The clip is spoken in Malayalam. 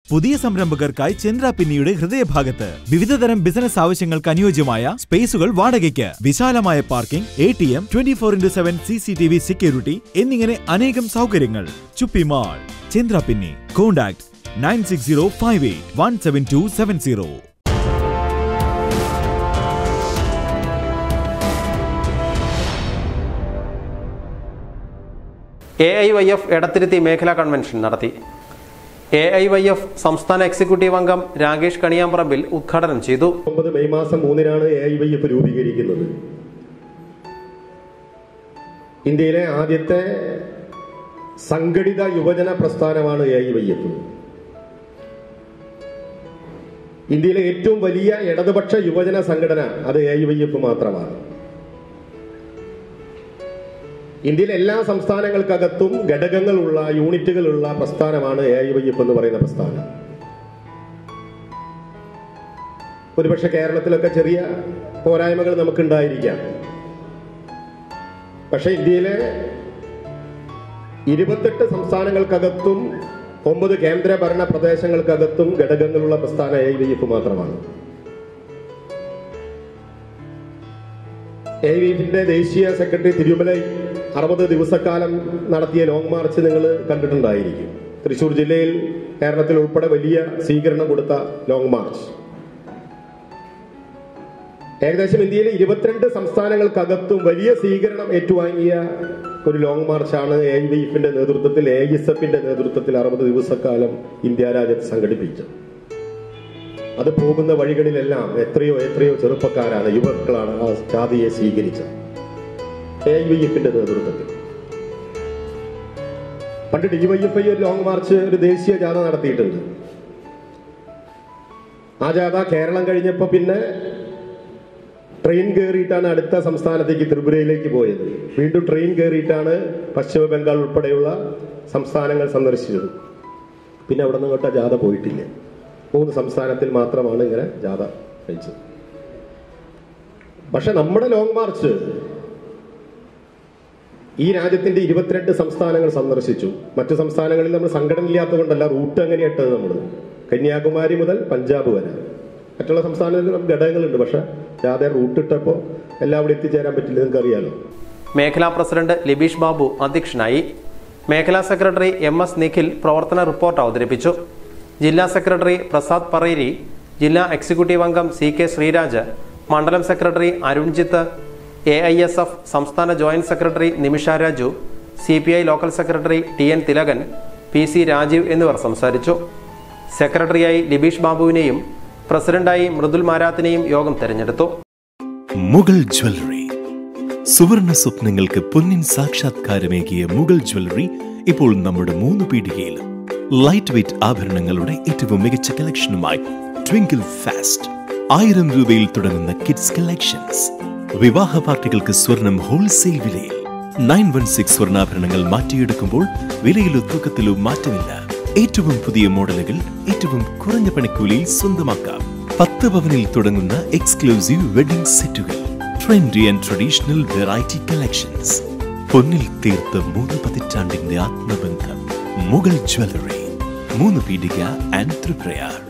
പുതിയ സംരംഭകർക്കായി ചന്ദ്ര പിന്നിയുടെ ഹൃദയഭാഗത്ത് വിവിധതരം ബിസിനസ് ആവശ്യങ്ങൾക്ക് അനുയോജ്യമായ സ്പേസുകൾ വാടകയ്ക്ക് വിശാലമായ parking A T M twenty four into seven C C T V security എന്നിങ്ങനെ അനേകം സൗകര്യങ്ങൾ ചുപ്പി മാൾ ചന്ദ്ര പിന്നി contact nine six zero five eight one seven two seven zero A I Y F Edathiruthy മേഖലാ കൺവെൻഷൻ നടത്തി എ ഐ വൈ എഫ് സംസ്ഥാന എക്സിക്യൂട്ടീവ് അംഗം രാകേഷ് കണിയാമ്പറമ്പിൽ ഉദ്ഘാടനം ചെയ്തു ഒമ്പത് മെയ് മാസം മൂന്നിനാണ് എ ഐ വൈ എഫ് രൂപീകരിക്കുന്നത് ഇന്ത്യയിലെ ആദ്യത്തെ സംഘടിത യുവജന പ്രസ്ഥാനമാണ് എ ഐ വൈ എഫ് ഇന്ത്യയിലെ ഏറ്റവും വലിയ ഇടതുപക്ഷ യുവജന സംഘടന അത് എ ഐ വൈ എഫ് മാത്രമാണ് ഇന്ത്യയിലെ എല്ലാ സംസ്ഥാനങ്ങൾക്കകത്തും ഘടകങ്ങളുള്ള യൂണിറ്റുകളുള്ള പ്രസ്ഥാനമാണ് എ ഐ വൈ എഫ് എന്ന് പറയുന്ന പ്രസ്ഥാനം ഒരുപക്ഷെ കേരളത്തിലൊക്കെ ചെറിയ പോരായ്മകൾ നമുക്കുണ്ടായിരിക്കാം പക്ഷെ ഇന്ത്യയിലെ ഇരുപത്തെട്ട് സംസ്ഥാനങ്ങൾക്കകത്തും ഒമ്പത് കേന്ദ്ര ഭരണ പ്രദേശങ്ങൾക്കകത്തും ഘടകങ്ങളുള്ള പ്രസ്ഥാനം എ വി എഫ് മാത്രമാണ് എ വി എഫിന്റെ ദേശീയ സെക്രട്ടറി തിരുമലൈ അറുപത് ദിവസക്കാലം നടത്തിയ ലോങ് മാർച്ച് നിങ്ങൾ കണ്ടിട്ടുണ്ടായിരിക്കും തൃശൂർ ജില്ലയിൽ കേരളത്തിൽ ഉൾപ്പെടെ വലിയ സ്വീകരണം കൊടുത്ത ലോങ് മാർച്ച് ഏകദേശം ഇന്ത്യയിലെ ഇരുപത്തിരണ്ട് സംസ്ഥാനങ്ങൾക്കകത്തും വലിയ സ്വീകരണം ഏറ്റുവാങ്ങിയ ഒരു ലോങ് മാർച്ചാണ് എ ഐ വി എഫിന്റെ നേതൃത്വത്തിൽ എ എസ് എഫിന്റെ നേതൃത്വത്തിൽ അറുപത് ദിവസക്കാലം ഇന്ത്യ രാജ്യത്ത് സംഘടിപ്പിച്ചത് അത് പോകുന്ന വഴികളിലെല്ലാം എത്രയോ എത്രയോ ചെറുപ്പക്കാരാണ് യുവാക്കളാണ് ആ ജാതിയെ സ്വീകരിച്ചത് എ ഐ വി എഫിന്റെ നേതൃത്വത്തിൽ പണ്ട് ഡിവൈഎഫ്ഐ ഒരു ലോങ് മാർച്ച് ഒരു ദേശീയ ജാഥ നടത്തിയിട്ടുണ്ട് ആ ജാഥ കേരളം കഴിഞ്ഞപ്പോ പിന്നെ ട്രെയിൻ കയറിയിട്ടാണ് അടുത്ത സംസ്ഥാനത്തേക്ക് ത്രിപുരയിലേക്ക് പോയത് വീണ്ടും ട്രെയിൻ കയറിയിട്ടാണ് പശ്ചിമ ബംഗാൾ ഉൾപ്പെടെയുള്ള സംസ്ഥാനങ്ങൾ സന്ദർശിച്ചത് പിന്നെ അവിടെ നിന്ന് ഇങ്ങോട്ട് ആ ജാഥ പോയിട്ടില്ല മൂന്ന് സംസ്ഥാനത്തിൽ മാത്രമാണ് ഇങ്ങനെ ജാഥ കഴിച്ചത് പക്ഷെ നമ്മുടെ ലോങ് മാർച്ച് ഈ രാജ്യത്തിന്റെ ഇരുപത്തിരണ്ട് സംസ്ഥാനങ്ങൾ സന്ദർശിച്ചു മറ്റു സംസ്ഥാനങ്ങളിൽ നമ്മൾ സംഘടന ഇല്ലാത്തതുകൊണ്ടല്ല റൂട്ട് അങ്ങനെ ഇട്ടത് നമ്മൾ കന്യാകുമാരി മുതൽ പഞ്ചാബ് വരെ മറ്റുള്ള സംസ്ഥാനങ്ങളിൽ നമുക്ക് ഘടകങ്ങളുണ്ട് പക്ഷെ ജാഥ റൂട്ട് ഇട്ടപ്പോൾ എല്ലാം അവിടെ എത്തിച്ചേരാൻ പറ്റില്ല നിങ്ങൾക്ക് അറിയാലോ മേഖലാ പ്രസിഡന്റ് ലിബീഷ് ബാബു അധ്യക്ഷനായി മേഖലാ സെക്രട്ടറി എം എസ് നിഖിൽ പ്രവർത്തന റിപ്പോർട്ട് അവതരിപ്പിച്ചു ജില്ലാ സെക്രട്ടറി പ്രസാദ് പറേരി ജില്ലാ എക്സിക്യൂട്ടീവ് അംഗം സി കെ ശ്രീരാജ് മണ്ഡലം secretary Arunjith A I S F സംസ്ഥാന joint secretary Nimisha Raju C P I local secretary T N Thilakan P C Rajeev എന്നിവർ സംസാരിച്ചു സെക്രട്ടറിയായി ലിബീഷ് ബാബുവിനെയും പ്രസിഡന്റായി മൃദുൽ മാരാത്തിനെയും യോഗം തെരഞ്ഞെടുത്തു മുഗൾ ജ്വല്ലറി സുവർണ സ്വപ്നങ്ങൾക്ക് പൊന്നിൻ സാക്ഷാത്കാരമേകിയ മുഗൾ ജ്വല്ലറി ഇപ്പോൾ നമ്മുടെ മൂന്ന് പീടികയിൽ ലൈറ്റ് വെയ്റ്റ് ആഭരണങ്ങളുടെ ഏറ്റവും മികച്ച കളക്ഷനുമായി ട്വിങ്കിൾ ഫാസ്റ്റ് ആയിരം രൂപയിൽ തുടങ്ങുന്ന കിഡ്സ് കളക്ഷൻസ് വിവാഹ പാർട്ടികൾക്ക് സ്വർണം ഹോൾസെയിൽ വിലയിൽ നയൻ വൺ സിക്സ് സ്വർണ്ണാഭരണങ്ങൾ മാറ്റിയെടുക്കുമ്പോൾ വിലയിലോ തൂക്കത്തിലോ മാറ്റമില്ല ഏറ്റവും പുതിയ മോഡലുകൾ ഏറ്റവും കുറഞ്ഞ പണിക്കൂലിയിൽ സ്വന്തമാക്കാം പത്ത് പവനിൽ തുടങ്ങുന്ന എക്സ്ക്ലൂസീവ് വെഡിംഗ് സെറ്റുകൾ trendy and traditional variety collections പൊന്നിൽ തീർത്ത മൂന്ന് പതിറ്റാണ്ടിന്റെ ആത്മബന്ധം മുഗൾ ജ്വല്ലറി മൂന്ന് പീടിക ആൻഡ് ത്രിപ്രയാർ